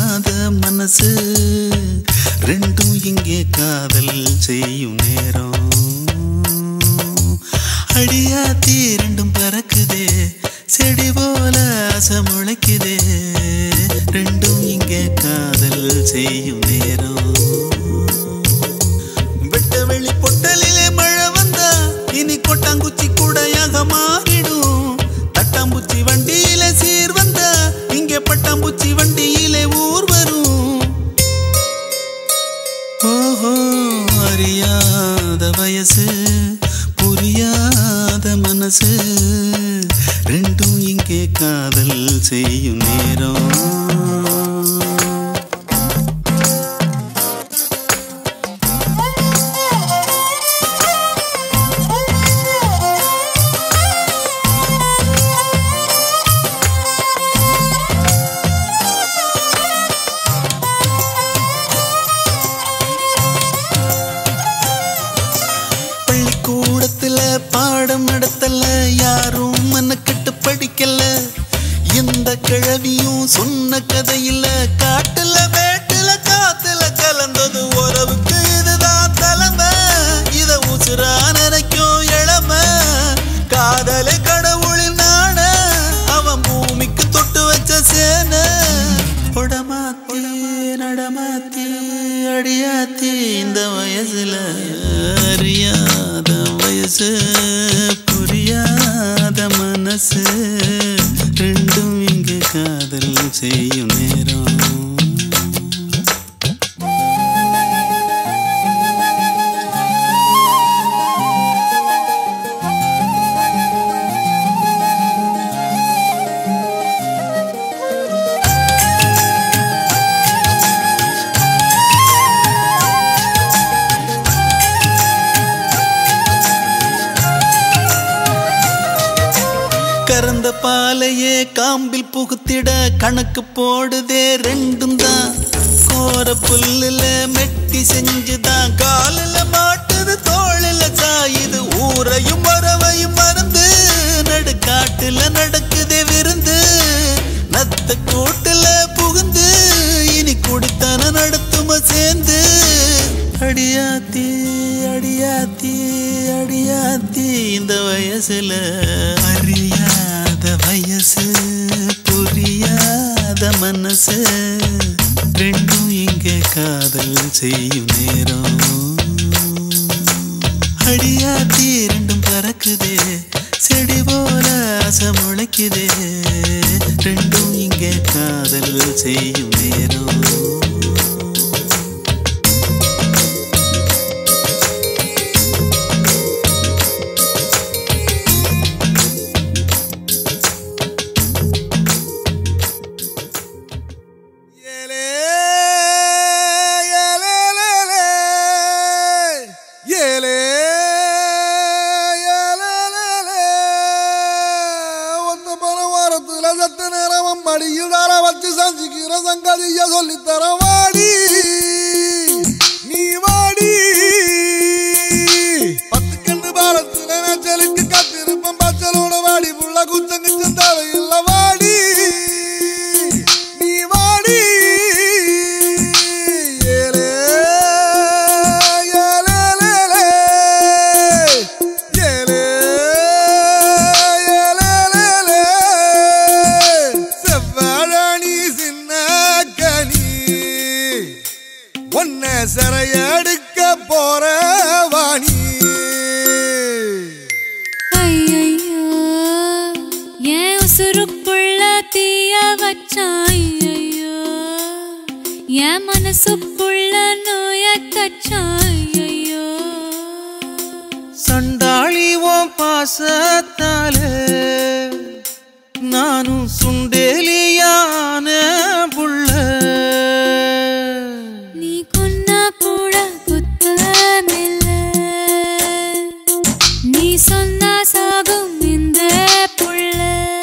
புரியாத மனசு ரெண்டும் இங்கே காதல் செய்யும் நேரம் அடியாத்தி ரெண்டும் பறக்குதே செடி போல ஆசை முளைக்குதே ரெண்டும் இங்கே காதல் செய்யும் நேரம் வெட்ட வெளி பொட்டலிலே மழை வந்தா இனி கொட்டாங்குச்சி கூடையாக மாறிடும் தட்டாம்பூச்சி வண்டியில சீர் வந்தா இங்கே பட்டாம்பூச்சி வண்டியிலே ஊர் வரும் ஓஹோ அறியாத வயசு புரியாத மனசு ரெண்டும் இங்கே காதல் செய்யும் நேரம் பள்ளிக்கூடத்துல பாடம் நடத்தல யாரும் மனக்கட்டு படிக்கல எந்த கிழவியும் சொன்ன கதையில காட்டுல மேட்டுல காத்துல கலந்தது உறவுக்கு இதுதான் தலைமை இத உசுரா நினைக்கும் இளமை காதலை கடவுளின் நாண அவன் பூமிக்கு தொட்டு வச்ச சேன உடமாத்தி நடமாத்தி அடியாத்தி இந்த வயசுல அறியாத வயசு புரியாத மனசு ரெண்டும் இங்கு காதல் செய்யும் நேரம் கறந்த பாலையே காம்பில் புகுத்திட கணக்கு போடுதே ரெண்டும் தான் கோர புல்லுல மெட்டி செஞ்சுதான் காலில் மாட்டுது தோளில் சாயுது ஊரையும் வரவையும் மறந்து நடுக்காட்டுல நடக்குதே விருந்து நத்த கூட்டுல புகுந்து இனி குடித்தன நடத்தும சேர்ந்து அடியாத்தி அடியாத்தி அடியாத்தி இந்த வயசுல அறியாத வயசு புரியாத மனசு ரெண்டும் இங்கே காதல் செய்யும் நேரம் அடியாத்தி ரெண்டும் பறக்குதே செடி போல ஆசை முளைக்குதே ரெண்டும் இங்கே காதல் செய்யும் நேரம் ஏலே, ஏலேலேலே, ஏலே, ஏலேலேலே. ஒத்த பல வாரத்துல சத்த நேரம் மடியில் தர வச்சு சஞ்சிக்கிற சங்கதிய சொல்லித்தர வாடி நீ வாடி பத்து கண்டு பாரத்துல நச்சலுக்கு காத்திருப்பம் பச்சலோட வாடி புள்ள குச்சங்கிச்சம் தேவையில்ல வாடி நீ வாடி ஏலே, ஏலேலேலே. ஏலே, ஏலேலேலே. செவ்வாழாணி சின்ன கனி உன்னை சிறையெடுக்க போற வாணி ஐயையோ, என் உசுருக்குள்ள தீய வச்சான் ஐயையோ. என் மனசுக்குள்ள நோய தச்சான் ஐயையோ. சண்டாளி ஓம் பாசத்தால நானும் சுண்டேலியான புள்ள நீ கொன்னா கூட குத்தமில்ல. நீ சொன்னா சாகும் இந்த புள்ள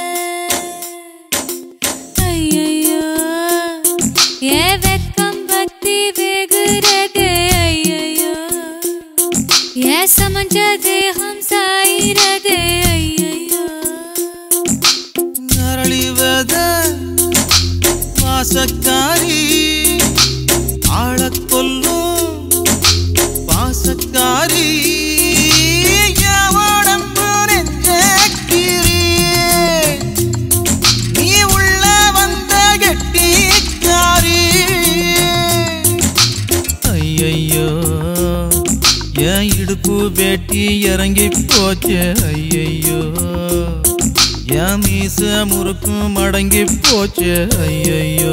ஐயையோ, ஏ வெட்கம் பக்தி வெகுறதே ஐயையோ. ஏ சமஞ்ச தேகம் சாயிரதே ஐயையோ. அரளி வெத வாச பாசக்காரி ஆளக் கொல்லும் பாசக்காரி என் உடம்பு நெஞ்சக்கிரி. நீ உள்ள வந்த கெட்டிக்காரி ஐயையோ என் இடுப்பு வேட்டி இறங்கி போச்சு ஐயையோ என் மீச முறுக்கு மடங்கி போச்சு ஐயையோ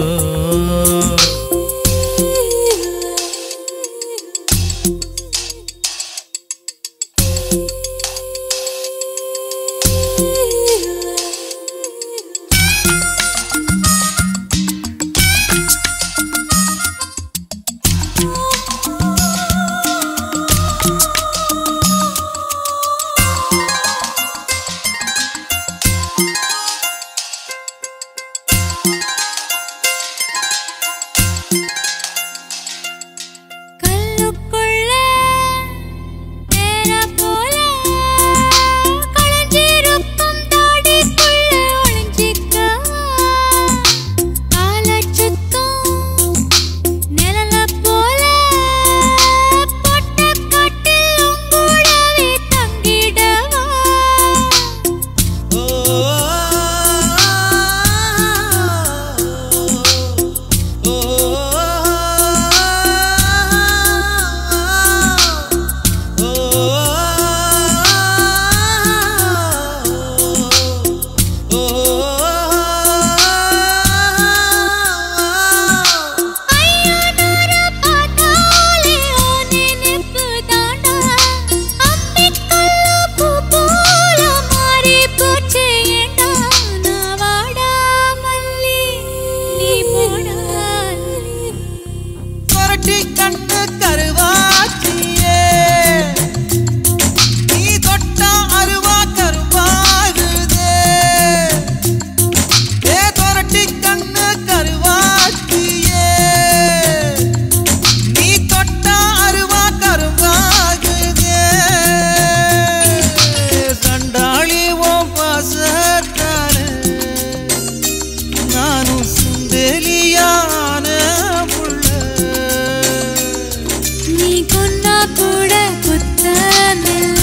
கல்லுக்குள்ள நேரா போல களைஞ்சிருக்கும் தாடிக்குள்ள ஒளிஞ்சிக்க காலச் சுத்தம் நிழல போல பொட்ட காட்டில் உங்கூடவே தங்கிடவா ஐயானார பார்த்தாலே ஓ நினைப்பு தாண்டா அம்மிக்கல்ல பூ போல மாறி போச்சு ஏண்டா நான் வாடா மல்லி நீ போடா கொரட்டி கண்ணு கருவாச்சியே நீ தொட்டா அருவா கருவாகுதே ஏ கொரட்டி கண்ணு கருவாச்சியே நீ தொட்டா அருவா கருவாகுதே சண்டாளி ஓ பாசத்தாலே நானும் சுந்தேலியான புள்ள நீ கொன்னா கூட குத்தமில்ல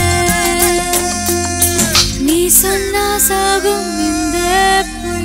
நீ சொன்னா சாகும் இந்த புள்ள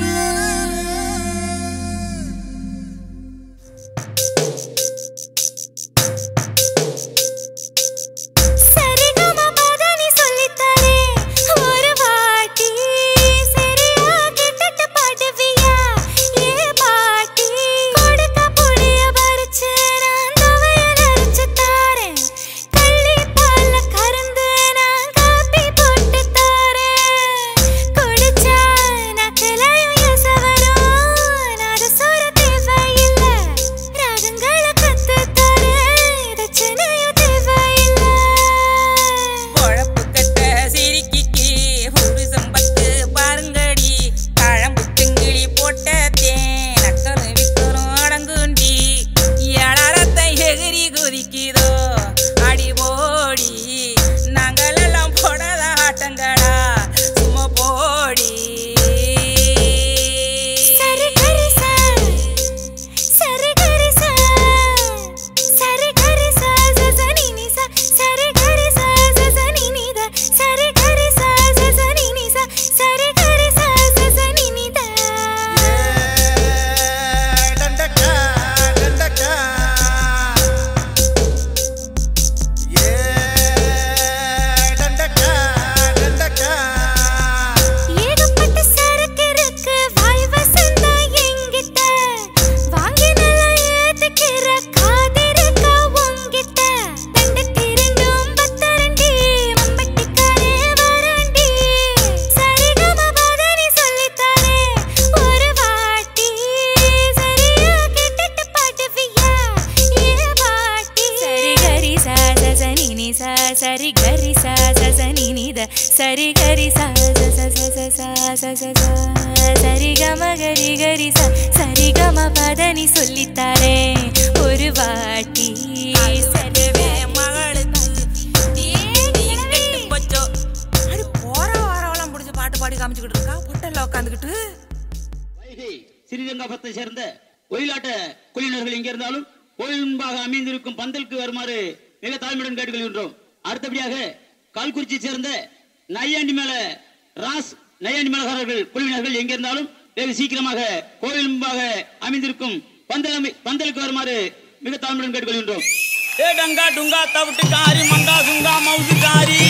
சரிகம பதனி சொல்லித்தாரே ஒரு வாட்டி சரியா கிட்டட்டு பாடுவியா ஏ பாட்டி கொடுக்க புளிய பறிச்சு நான் துவையல் அரைச்சு தாரேன் கள்ளி பால்ல கறந்து நான் காப்பி போட்டு தாரேன் குடிச்சா நக்கலையும் எச வரும் நாத சோறு தேவையில்லை ராகங்களை கத்து தாரேன் தட்சணையும் தேவையில்லை குழப்பு கட்ட சிரிக்கிக்கு ஒரு சம்பத்து பாருங்கடி கழம்பு திங்கிழி போட்ட தேன் அக்கறு விக்கரும் அடங்குண்டி எழறத்தை எகிரி குதிக்குதோ அடி போடி நாங்களெல்லாம் போடாத ஆட்டங்களா சும்மா போடி சரி கரி சா சரி கரி சா சரி கரி சா சசனி நி சா சரி கரி சா சசனி நி த சரி கரி சா சசனி நி சா சரி கரி சா சசனி நி த டண்டக்கா டண்டக்கா ஏ டண்டக்கா டண்டக்கா ஏகப்பட்ட சரக்கு இருக்கு வாய் வசந்தா என்கிட்ட வாங்கி நல்லா ஏத்துக்கிற காதிருக்கா உன்கிட்ட தண்டுக்கு இரண்டும் பத்தரண்டி மம்பட்டிக்காரே வரண்டி சரிகம பதனி சொல்லித்தாரே ஒரு வாட்டி சரியா கேட்டுட்டு பாடுவியா ஏ பாட்டி சரி கரி சா சசனி நி சா சரி கரி சா சசனி நி த சரி கரி சா ச ச ச ச சா ச ச சா சரி கம கரி கரி சா சரி கம பதனி சொல்லித்தாரே ஒரு வாட்டி சரியவே மகளுக்கு கெட்டு போச்சோ அடி போற வாரவெல்லாம் பிடிச்சி பாட்டு பாடி காமிச்சுக்கிட்டு இருக்கா பொட்டல்ல உட்காந்துக்கிட்டு வைகை ஸ்ரீரங்கபத்தை சேர்ந்த ஒயில குழுவினர்கள் எங்கே இருந்தாலும் கோயில் முன்பாக அமைந்திருக்கும் பந்தலுக்கு வருமாறு மிக தாழ்மையுடன் கேட்டுக்கொள்கின்றோம் அடுத்தபடியாக கால்குறிச்சி சேர்ந்த நையாண்டி மேல ராஸ் நையாண்டி மேலகாரர்கள் குழுவினர்கள் எங்கே இருந்தாலும் வெகு சீக்கிரமாக கோயில் முன்பாக அமைந்திருக்கும் பந்தல் அமை- பந்தலுக்கு வருமாறு மிக தாழ்மையுடன் கேட்டுக்கொள்கின்றோம் ஏ டங்கா டுங்கா தவிட்டு காரி மங்கா சுங்கா மவுசு காரி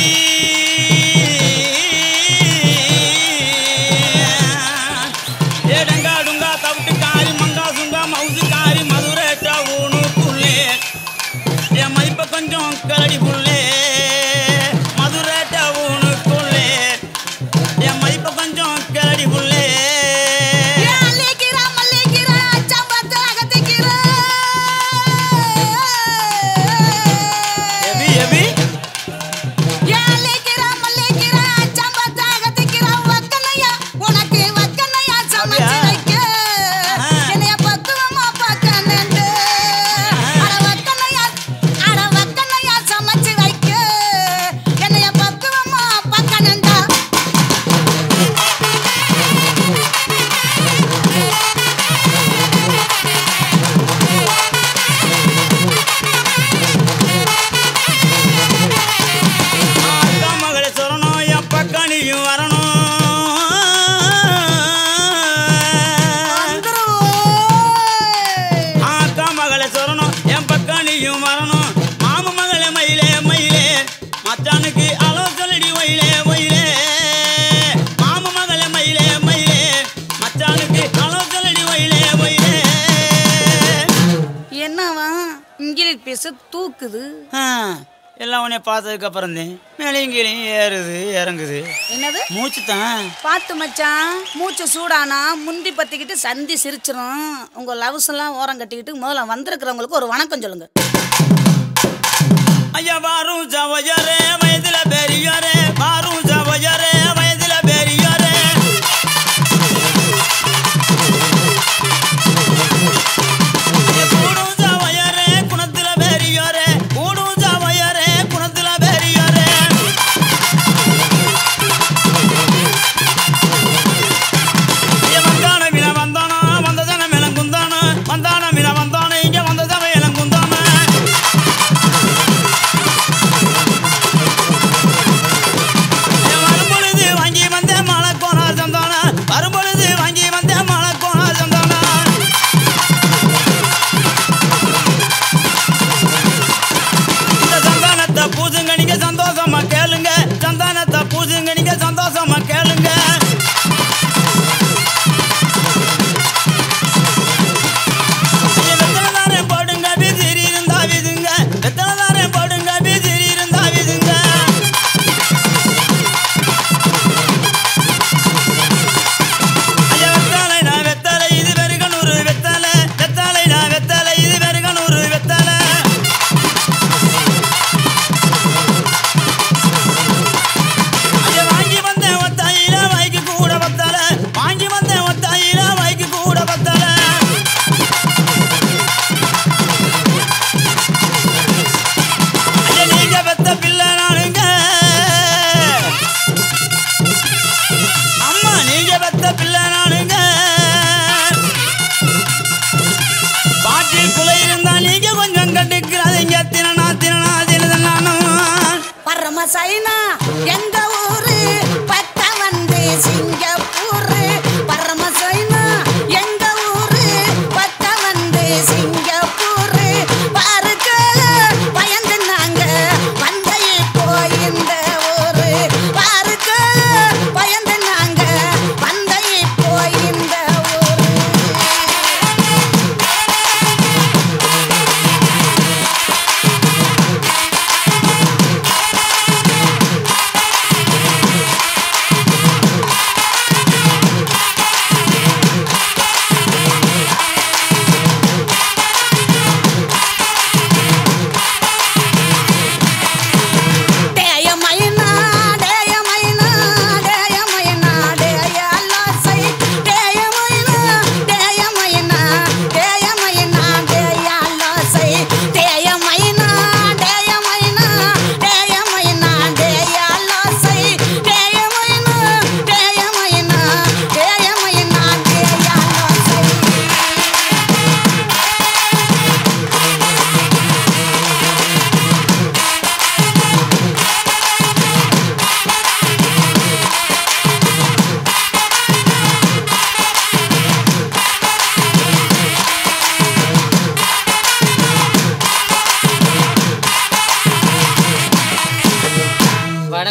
ஏ டங்கா டுங்கா தவிட்டு காரி மங்கா சுங்கா மவுசு காரி மதுரேட்டா ஊனுக்குள்ளே என் மதிப்ப கொஞ்சம் கரடி புள்ளே மதுரேட்டா ஊனுக்குள்ளே என் மதிப்ப கொஞ்சம் கரடி புள்ளே மல்லிகிறா மல்லிகிறா சம்பத்து அகத்திக்கிறா எபி எபி மல்லிகிறா மல்லிகிறா சம்பத்து அகத்திக்கிறா வக்கனையா உனக்கு வக்கனையா சமைச்சு அப்படியா? வைக்க என்னைய பக்குவமா பார்க்கணுண்டு அட வக்கனையா அட வக்கனையா சமைச்சு வைக்க என்னைய பக்குவமா பார்க்கணுண்டா அக்கா மகளே சொல்லணும் என் பக்கம் நீயும் வரணும் அக்கா மகளே சொல்லணும் என் பக்கம் நீயும் வரணும் மாம மகளே மயிலே மயிலே மச்சானுக்கு அளோ சொல்லடி ஒயிலே ஒயிலே மாம மகளே மயிலே மயிலே மச்சானுக்கு அளோ சொல்லடி ஒயிலே ஒயிலே என்னவா இங்கிலீஷ் பேச தூக்குது ஆ, எல்லாம் உன்னை பார்த்ததுக்கு அப்புறம் தான் மேலையும் கீழையும் ஏறுது இறங்குது என்னது மூச்சு தான் பார்த்து மச்சான் மூச்சு சூடானா முந்தி பத்திக்கிட்டு சந்தி சிரிச்சிரும் உங்க லவ்ஸ் எல்லாம் ஓரம் கட்டிக்கிட்டு முதல்ல வந்திருக்கிறவங்களுக்கு ஒரு வணக்கம் சொல்லுங்க ஐயா வாரும் ஜவஜரே வயதுல பெரியாரே வாரும் ஜவஜரே வயதுல பெரியாரே கூடும் ஜவஜரே குணத்துல பெரியாரே கூடும் ஜவஜரே குணத்துல பெரியாரே ஐயா வந்தான மின வந்தானா வந்ததான மிளங்குந்தான வந்தான மின வந்தான இங்க வந்ததான இளங்குந்தான என் வரும்பொழுது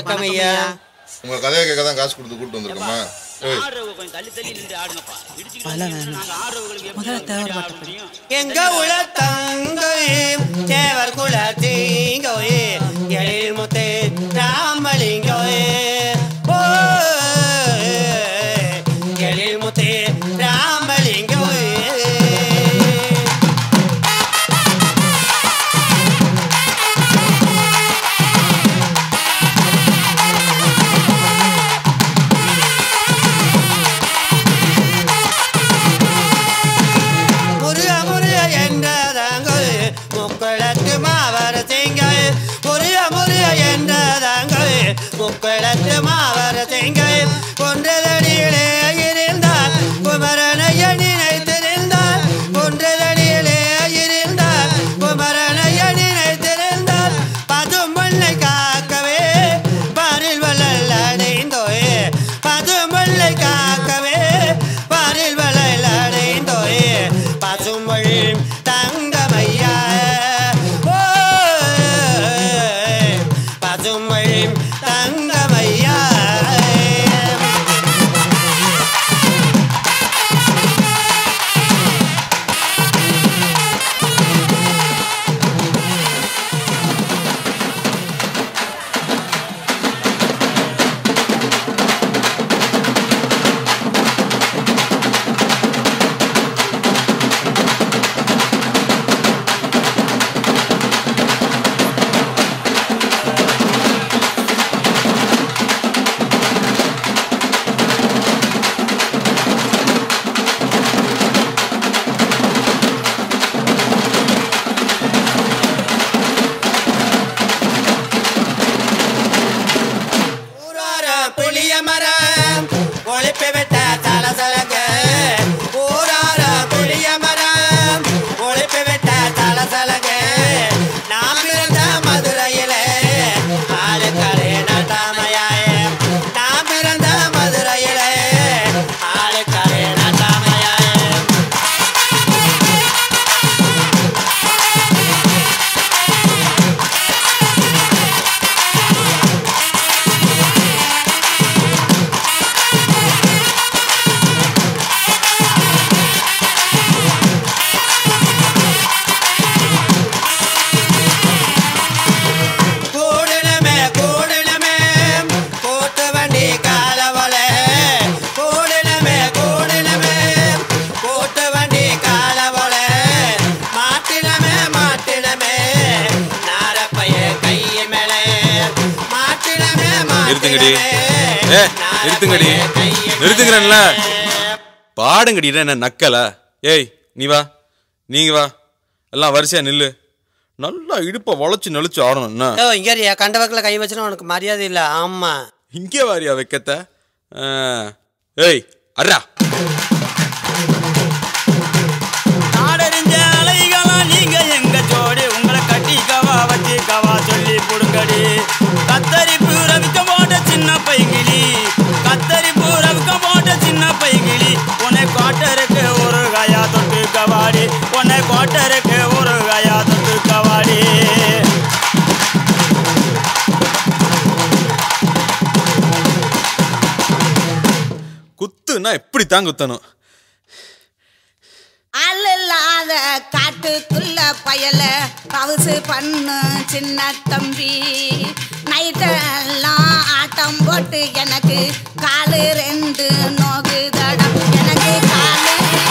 வணக்கம் ஐயா உங்க கதையை கேட்க தான் காசு கொடுத்து கூட்டு வந்திருக்கோமா ஏய் ஆடுறவங்க கொஞ்சம் தள்ளி தள்ளி நின்று ஆடுங்கப்பா இடிச்சுக்கிட்டு நாங்க ஆடுறவங்களுக்கு எப்படி ஆட முடியும் எங்க உல தங்கோயே தேவர் குல தீங்கோயே எழில் முத்தே ராமலிங்கோயே ஓ எழில் முத்தே ராமலிங்கோயே முருக முருக என்றதாங்கள் முக்களத்து மாவர திங்கள் முருக முருக என்றதாங்கள் முக்களத்து மாவர திங்கள் கொன்றதடியிலே இருந்தால் குமரனைய நினைத்திருந்தால் கொன்றதடியிலே இருந்தால் குமரனைய நினைத்திருந்தால் பதும் முல்லை காக்கவே பாரில் வள்ளல் அடைந்தோயே பதும் முல்லை காக்கவே பாரில் வள்ளல் அடைந்தோயே பசுமொழி தங்கமையா ஓ பசுமொழி தங்கமையா ஊரார புளிய மரம் ஒழிப்பு விட்ட தலசலங்க ஊரார புளிய மரம் ஒழிப்பு விட்ட தலசலங்க நாம் இருந்த மதுரையிலே ஆளுக்கரை நட்டாமையாய நாம் இருந்த மதுரையிலே ஆளுக்கரை நட்டாமையாய கூடணுமே கூடணுமே கூட்டு வண்டி காலவளே கூடணுமே கூடணுமே கூட்டு வண்டி காலவளே மாட்டினமே மாட்டினமே நாரப்பைய கைய மேலே மாட்டினமே நிறுத்துங்கடி. மாட்டினமே ஏ, நிறுத்துங்கடி. நிறுத்துங்கிறேன்ல. பாடுங்கடி என்ன நக்கலா ஏய் நீ வா நீங்க வா எல்லாம் வரிசையா நில்லு நல்லா இடுப்பை வளைச்சு நெளிச்சு ஆடணும் என்ன ஓ இங்கே கண்ட வக்கில் கை வச்சுனா உனக்கு மரியாதை இல்லை ஆமா இங்கே வாரியா வைக்கத்த ஆ. ஏய் அர்ரா நாடறிஞ்ச அலைகளா நீங்க எங்க ஜோடி உங்களை கட்டிக்கவா வச்சுக்கவா சொல்லி புடுங்கடி கத்தரிப்பு ரவிக்க போட்ட சின்ன பைங்கிளி கத்தரிப்பு ரவிக்க போட்ட சின்ன பைங்கிளி உன்னை கோட்டருக்கு ஒரு கயா தொட்டு கவாடி உன்னை கோட்டருக்கு ஒரு கயா தொட்டு கவாடி குத்துனா இப்படித்தான் குத்தணும் அல்லாத காட்டுக்குள்ள பயல பவுசு பண்ணு சின்ன தம்பி நைட்டெல்லாம் ஆட்டம் போட்டு எனக்கு காலு ரெண்டு நோகுதடா எனக்கு காலு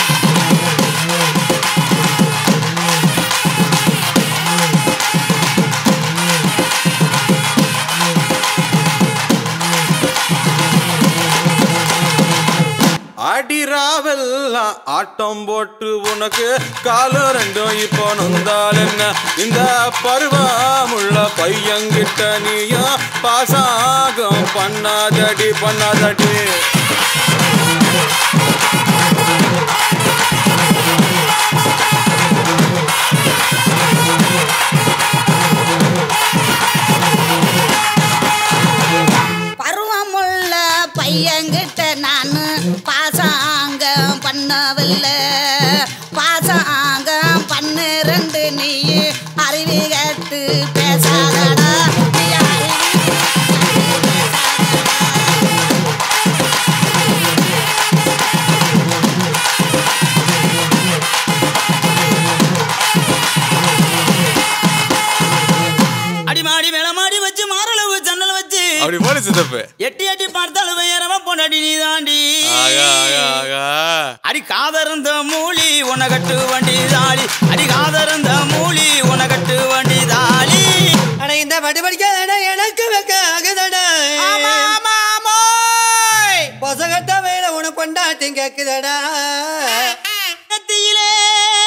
அடிராவெல்லாம் ஆட்டம் போட்டு உனக்கு காலம் ரெண்டும் இப்போ நொந்தால் என்ன இந்த பருவமுள்ள பையன்கிட்ட நீயும் பாசாகம் பண்ணாதடி பண்ணாதடி பருவமுள்ள பையன்கிட்ட நான் பாசாங்க பண்ணவில்லை பாசாங்க பண்ணு ரெண்டு நீ அருவி கட்டு பேசாதடா நீ அருவி தப்பு எட்டி எட்டி பார்த்தாலும் வேறவ பொண்டாடி நீ தாண்டி ஆகா ஆகா ஆகா அடி காதருந்த மூலி உனகட்டு வண்டி தாளி அடி காதருந்த மூலி உனகட்டு வண்டி தாளி அட இந்த பட்டு படிக்காதடா எனக்கு வெக்க ஆகுதடா பொசகட்ட வேலை உன கொண்டாட்டி கேக்குதடா நெத்தியிலே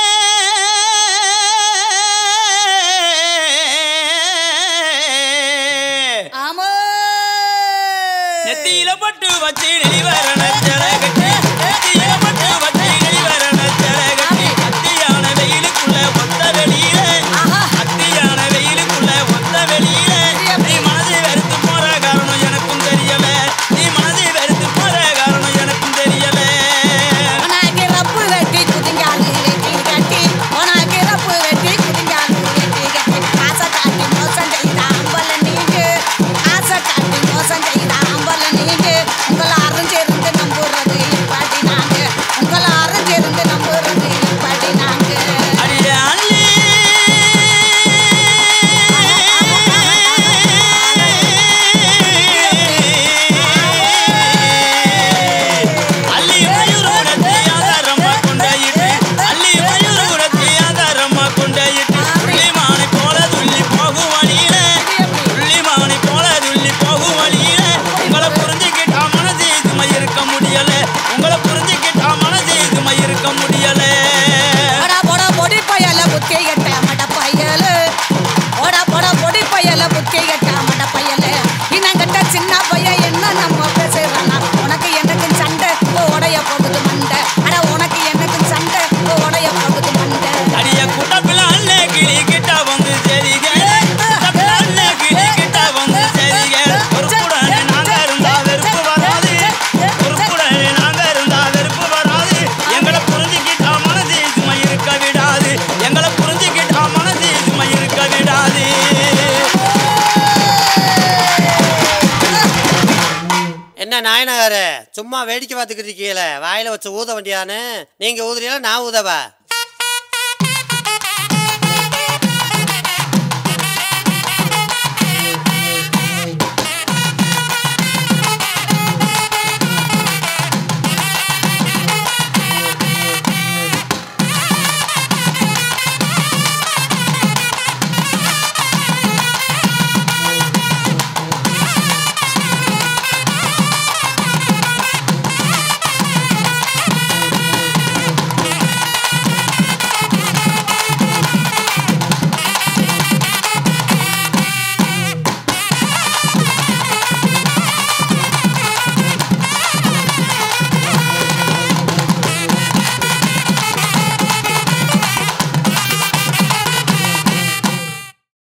ஆமா நெத்தியில பட்டு வச்சு நெளிவரண கட்டி நெத்தியில பட்டு வச்சு நெளிவரண கட்டி அத்தியான வெயிலுக்குள்ள ஒத்த வெளியில அத்தியான வெயிலுக்குள்ள ஒத்த வெளியில நீ மனதை வெறுத்து போற காரணம் எனக்கும் தெரியல நீ மனதை வெறுத்து போற காரணம் எனக்கும் தெரியல உனக்கு ரப்பு வெட்டி குதிங்காலு வெட்டி கட்டி உனக்கு ரப்பு வெட்டி குதிங்காலு வெட்டி கட்டி ஆசை காட்டி மோசம் செய்த அம்பல நீங்க ஆசை காட்டி மோசம் செய்த அம்பல நீங்க உங்களை அறிஞ்சிருந்து நம்புறது இப்பாடி நாங்க உங்களை அறிஞ்சிருந்து நம்புறது இப்பாடி நாங்க அடியே அள்ளி அள்ளி மயூரத்தை ஆதாரமா கொண்டாயிட்டு அள்ளி மயூரத்தை ஆதாரமா கொண்டாயிட்டு துள்ளிமானை போல துள்ளி போகும் வழியில துள்ளிமானை போல துள்ளி போகும் வழியில உங்களை புரிஞ்சுக்கிட்டா மனசு இதுமை இருக்க முடியல உங்களை புரிஞ்சுக்கிட்டா மனசு இதுமை இருக்க முடியல போடா போடா பொடி பயல புத்தி கட்ட மட பயல போடா போடா பொடி பயல புத்தி கட்ட மட பயல இன்னங்கட்ட சின்ன பையன் என்ன நம்ம பேசுறானா உனக்கு எனக்கு சண்டை ஓ, உடைய போகுது மண்டை அட உனக்கு எனக்கு சண்டை ஓ, உடைய போகுது மண்டை அடிய குட்டப்பில அண்ணே கிளி கிட்ட வந்து சரிக குட்டப்பில அண்ணே கிளி கிட்ட வந்து சரிக பொறுப்புடனே நாங்க இருந்தா வெறுப்பு வராது பொறுப்புடனே நாங்க இருந்தா வெறுப்பு வராது எங்களை புரிஞ்சுக்கிட்டா மனசு சும்மா இருக்க விடாது எங்களை புரிஞ்சுக்கிட்டா மனசு சும்மா இருக்க விடாது என்ன நாயனகாரு சும்மா வேடிக்கை பார்த்துக்கிட்டு இருக்கீங்களே வாயில வச்சு ஊத வேண்டியான்னு நீங்க ஊதுறீங்களா நான் ஊதவா